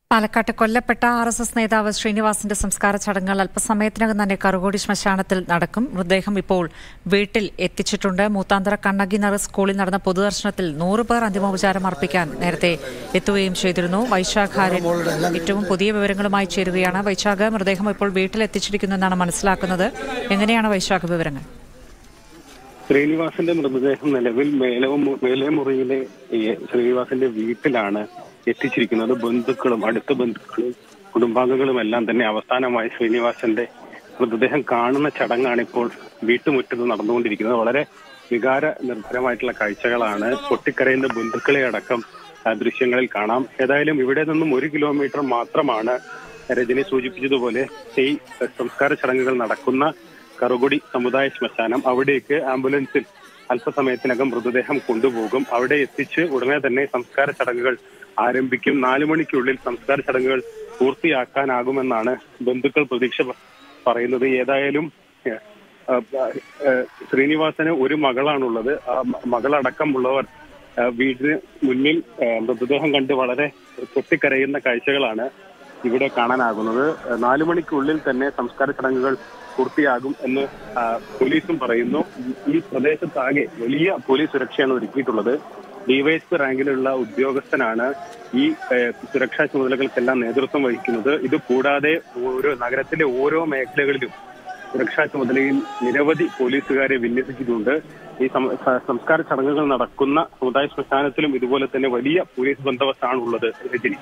പാലക്കാട്ട് കൊല്ലപ്പെട്ട R S S നേതാവ് ശ്രീനിവാസിന്റെ സംസ്കാര ചടങ്ങുകൾ അല്പസമയത്തിനകം തന്നെ കറുകോടി ശ്മശാനത്തിൽ നടക്കും മൃതദേഹം ഇപ്പോൾ വീട്ടിൽ എത്തിച്ചിട്ടുണ്ട് മൂത്താന്തര കണ്ണകി നഗർ സ്കൂളിൽ നടന്ന പൊതുദർശനത്തിൽ നൂറ് പേർ അന്തിമോപചാരം അർപ്പിക്കാൻ നേരത്തെ എത്തുകയും ചെയ്തിരുന്നു വൈശാഖ് ഹാരൻ ഏറ്റവും പുതിയ വിവരങ്ങളുമായി ചേരുകയാണ് വൈശാഖ് മൃതദേഹം ഇപ്പോൾ വീട്ടിൽ എത്തിച്ചിരിക്കുന്നു എന്നാണ് മനസ്സിലാക്കുന്നത് എങ്ങനെയാണ് വൈശാഖ് വിവരങ്ങൾ ശ്രീനിവാസന്റെ മൃതദേഹം നിലവിൽ മേലവും മേലേമുറിയിലെ ഈ ശ്രീനിവാസന്റെ വീട്ടിലാണ് എത്തിച്ചിരിക്കുന്നത് ബന്ധുക്കളും അടുത്ത ബന്ധുക്കളും കുടുംബാംഗങ്ങളും എല്ലാം തന്നെ അവസാനമായി ശ്രീനിവാസന്റെ മൃതദേഹം കാണുന്ന ചടങ്ങാണ് ഇപ്പോൾ വീട്ടുമുറ്റത്ത് നടന്നുകൊണ്ടിരിക്കുന്നത് വളരെ വികാര നിർഭരമായിട്ടുള്ള കാഴ്ചകളാണ് പൊട്ടിക്കരയുന്ന ബന്ധുക്കളെ അടക്കം ആ, ദൃശ്യങ്ങളിൽ കാണാം ഏതായാലും ഇവിടെ നിന്നും ഒരു കിലോമീറ്റർ മാത്രമാണ് രജനി സൂചിപ്പിച്ചതുപോലെ ഈ സംസ്കാര ചടങ്ങുകൾ നടക്കുന്ന കറുകുടി സമുദായ ശ്മശാനം അവിടേക്ക് ആംബുലൻസിൽ അല്പസമയത്തിനകം മൃതദേഹം കൊണ്ടുപോകും അവിടെ എത്തിച്ച് ഉടനെ തന്നെ സംസ്കാര ചടങ്ങുകൾ ആരംഭിക്കും നാലു മണിക്കുള്ളിൽ സംസ്കാര ചടങ്ങുകൾ പൂർത്തിയാക്കാനാകുമെന്നാണ് ബന്ധുക്കൾ പ്രതീക്ഷ പ- പറയുന്നത് ഏതായാലും ഏഹ്, ഏഹ്, ഏഹ്, ശ്രീനിവാസന് ഒരു മകളാണുള്ളത് ആ മ- മകളടക്കമുള്ളവർ ഏഹ്, വീടിന് മുന്നിൽ ഏഹ്, മൃതദേഹം കണ്ട് വളരെ പൊട്ടിക്കരയുന്ന കാഴ്ചകളാണ് ഇവിടെ കാണാനാകുന്നത് ഏഹ്, നാലു മണിക്കുള്ളിൽ തന്നെ സംസ്കാര ചടങ്ങുകൾ പൂർത്തിയാകും എന്ന് ആ, പോലീസും പറയുന്നു ഈ- ഈ പ്രദേശത്താകെ വലിയ പോലീസ് സുരക്ഷയാണ് ഒരുക്കിയിട്ടുള്ളത് ഡിവൈഎസ്പി റാങ്കിലുള്ള ഉദ്യോഗസ്ഥനാണ് ഈ ഏഹ്, സുരക്ഷാ ചുമതലകൾക്കെല്ലാം നേതൃത്വം വഹിക്കുന്നത് ഇത് കൂടാതെ ഓരോ നഗരത്തിലെ ഓരോ മേഖലകളിലും സുരക്ഷാ ചുമതലയിൽ നിരവധി പോലീസുകാരെ വിന്യസിച്ചിട്ടുണ്ട് ഈ സം- സ- സംസ്കാര ചടങ്ങുകൾ നടക്കുന്ന സമുദായ ശ്മശാനത്തിലും ഇതുപോലെ തന്നെ വലിയ പോലീസ് ബന്ദോബസ്താണ് ഉള്ളത് രജനി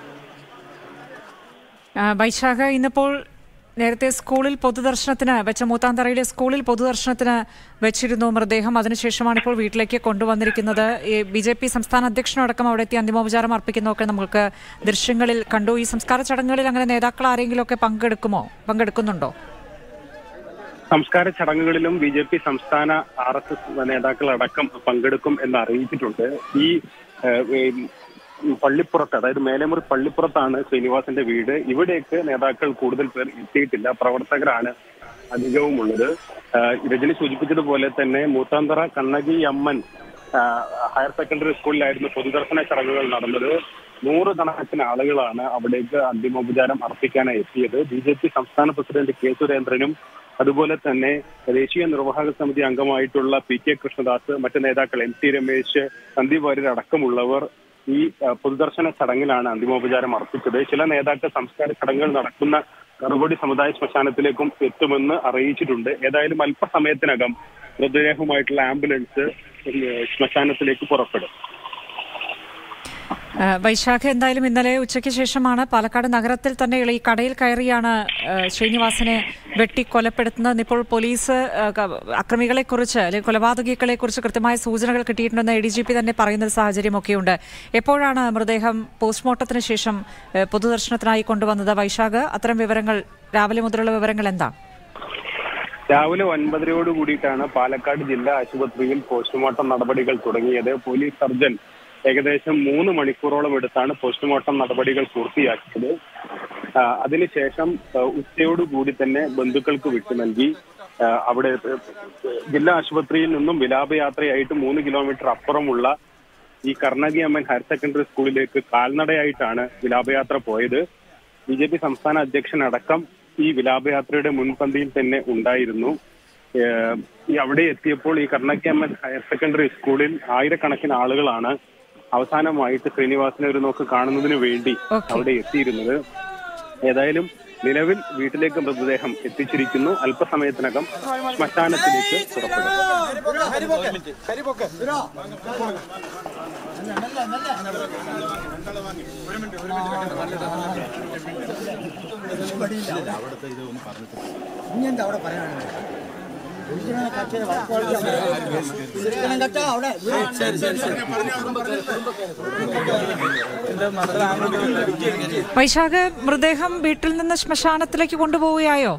ആ, വൈശാഖ് ഇന്നിപ്പോൾ നേരത്തെ സ്കൂളിൽ പൊതുദർശനത്തിന് വെച്ച മൂത്താന്തറയിലെ സ്കൂളിൽ പൊതുദർശനത്തിന് വെച്ചിരുന്നു മൃതദേഹം അതിനുശേഷമാണ് ഇപ്പോൾ വീട്ടിലേക്ക് കൊണ്ടുവന്നിരിക്കുന്നത് ഈ ബി ജെ പി സംസ്ഥാന അധ്യക്ഷനടക്കം അവിടെ എത്തി അന്തിമോപചാരം അർപ്പിക്കുന്നതൊക്കെ നമുക്ക് ദൃശ്യങ്ങളിൽ കണ്ടു ഈ സംസ്കാര ചടങ്ങുകളിൽ അങ്ങനെ നേതാക്കൾ ആരെങ്കിലും ഒക്കെ പങ്കെടുക്കുമോ പങ്കെടുക്കുന്നുണ്ടോ സംസ്കാര ചടങ്ങുകളിലും ബി ജെ പി സംസ്ഥാന ആർ എസ് എസ് നേതാക്കളടക്കം പങ്കെടുക്കും എന്ന് അറിയിച്ചിട്ടുണ്ട് ഈ ഏഹ്, ഏഹ്, പള്ളിപ്പുറത്ത് അതായത് മേലേമുറി പള്ളിപ്പുറത്താണ് ശ്രീനിവാസന്റെ വീട് ഇവിടേക്ക് നേതാക്കൾ കൂടുതൽ പേർ എത്തിയിട്ടില്ല പ്രവർത്തകരാണ് അധികവും ഉള്ളത് ഏഹ്, രജനി സൂചിപ്പിച്ചതുപോലെ തന്നെ മൂത്താന്തറ കണ്ണകി അമ്മൻ ആഹ്, ഹയർ സെക്കൻഡറി സ്കൂളിലായിരുന്നു പൊതുദർശന ചടങ്ങുകൾ നടന്നത് നൂറുകണക്കിന് ആളുകളാണ് അവിടേക്ക് അന്തിമോപചാരം അർപ്പിക്കാനായി എത്തിയത് ബി ജെ പി സംസ്ഥാന പ്രസിഡന്റ് കെ സുരേന്ദ്രനും അതുപോലെ തന്നെ ദേശീയ നിർവാഹക സമിതി അംഗമായിട്ടുള്ള പി കെ കൃഷ്ണദാസ് മറ്റ് നേതാക്കൾ എം ടി രമേശ് സന്ദീപ് വാര്യർ അടക്കമുള്ളവർ ഈ ആ, പൊതുദർശന ചടങ്ങിലാണ് അന്തിമോപചാരം അർപ്പിച്ചത് ചില നേതാക്കൾ സംസ്കാര ചടങ്ങുകൾ നടക്കുന്ന കറുപടി സമുദായ ശ്മശാനത്തിലേക്കും എത്തുമെന്ന് അറിയിച്ചിട്ടുണ്ട് ഏതായാലും അല്പസമയത്തിനകം മൃതദേഹവുമായിട്ടുള്ള ആംബുലൻസ് ഈ, ശ്മശാനത്തിലേക്ക് പുറപ്പെടും ആ, വൈശാഖ് എന്തായാലും ഇന്നലെ ഉച്ചയ്ക്ക് ശേഷമാണ് പാലക്കാട് നഗരത്തിൽ തന്നെ ഈ കടയിൽ കയറിയാണ് ആ, ശ്രീനിവാസനെ വെട്ടി കൊലപ്പെടുത്തുന്നത് ഇപ്പോൾ പോലീസ് ആ, ക- അക്രമികളെക്കുറിച്ച് അല്ലെങ്കിൽ കൊലപാതകികളെക്കുറിച്ച് കൃത്യമായ സൂചനകൾ കിട്ടിയിട്ടുണ്ടെന്ന് എ ഡി ജി പി തന്നെ പറയുന്ന ഒരു സാഹചര്യമൊക്കെയുണ്ട് എപ്പോഴാണ് മൃതദേഹം പോസ്റ്റ്മോർട്ടത്തിന് ശേഷം ആ, പൊതുദർശനത്തിനായി കൊണ്ടുവന്നത് വൈശാഖ് അത്തരം വിവരങ്ങൾ രാവിലെ മുതലുള്ള വിവരങ്ങൾ എന്താണ് രാവിലെ ഒൻപതരയോട് കൂടിയിട്ടാണ് പാലക്കാട് ജില്ലാ ആശുപത്രിയിൽ പോസ്റ്റ്മോർട്ടം നടപടികൾ തുടങ്ങിയത് പോലീസ് സർജൻ ഏകദേശം മൂന്ന് മണിക്കൂറോളം എടുത്താണ് പോസ്റ്റ്മോർട്ടം നടപടികൾ പൂർത്തിയാക്കിയത് ആ, അതിനുശേഷം ആ, ഉച്ചയോടുകൂടി തന്നെ ബന്ധുക്കൾക്ക് വിട്ടു നൽകി ആ, അവിടെ ഏ, ജില്ലാ ആശുപത്രിയിൽ നിന്നും വിലാപയാത്രയായിട്ട് മൂന്ന് കിലോമീറ്റർ അപ്പുറമുള്ള ഈ കർണകി അമ്മൻ ഹയർ സെക്കൻഡറി സ്കൂളിലേക്ക് കാൽനടയായിട്ടാണ് വിലാപയാത്ര പോയത് ബി ജെ പി സംസ്ഥാന അധ്യക്ഷൻ അടക്കം ഈ വിലാപയാത്രയുടെ മുൻപന്തിയിൽ തന്നെ ഉണ്ടായിരുന്നു ഏഹ് ഈ അവിടെ എത്തിയപ്പോൾ ഈ കർണകി അമ്മൻ ഹയർ സെക്കൻഡറി സ്കൂളിൽ ആയിരക്കണക്കിന് ആളുകളാണ് അവസാനമായിട്ട് ശ്രീനിവാസനെ ഒരു നോക്ക് കാണുന്നതിന് വേണ്ടി Okay. അവിടെ എത്തിയിരുന്നത് ഏതായാലും നിലവിൽ വീട്ടിലേക്ക് മൃതദേഹം എത്തിച്ചിരിക്കുന്നു അല്പസമയത്തിനകം ശ്മശാനത്തിലേക്ക് പുറപ്പെടും ഇനിയെന്താ അവിടെ പറയാനുള്ളത് ഒറിജിനൽ കച്ചേരി ഒറിജിനൽ കച്ച അവിടെ വൈശാഖ് മൃതദേഹം വീട്ടിൽ നിന്ന് ശ്മശാനത്തിലേക്ക് കൊണ്ടുപോവുകയായോ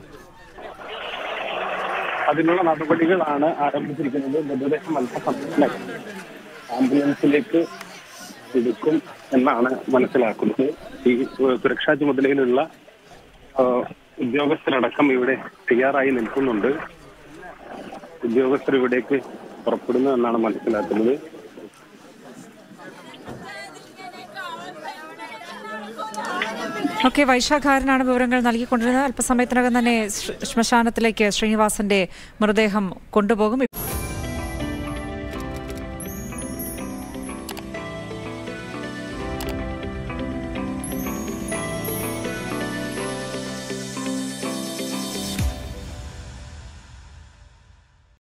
അതിനുള്ള നടപടികളാണ് ആരംഭിച്ചിരിക്കുന്നത് മൃതദേഹം അല്പസമയത്തിനകം ആംബുലൻസിലേക്ക് എടുക്കും എന്നാണ് മനസ്സിലാക്കുന്നത് ഈ സു- സുരക്ഷാ ചുമതലയിലുള്ള ആ, ഉദ്യോഗസ്ഥരടക്കം ഇവിടെ തയ്യാറായി നിൽക്കുന്നുണ്ട് ഉദ്യോഗസ്ഥർ ഇവിടേക്ക് പുറപ്പെടുന്നു എന്നാണ് മനസ്സിലാക്കുന്നത് ഓക്കെ വൈശാഖാരനാണ് വിവരങ്ങൾ നൽകിക്കൊണ്ടിരുന്നത് അല്പസമയത്തിനകം തന്നെ ശ്മ- ശ്മശാനത്തിലേക്ക് ശ്രീനിവാസന്റെ മൃതദേഹം കൊണ്ടുപോകും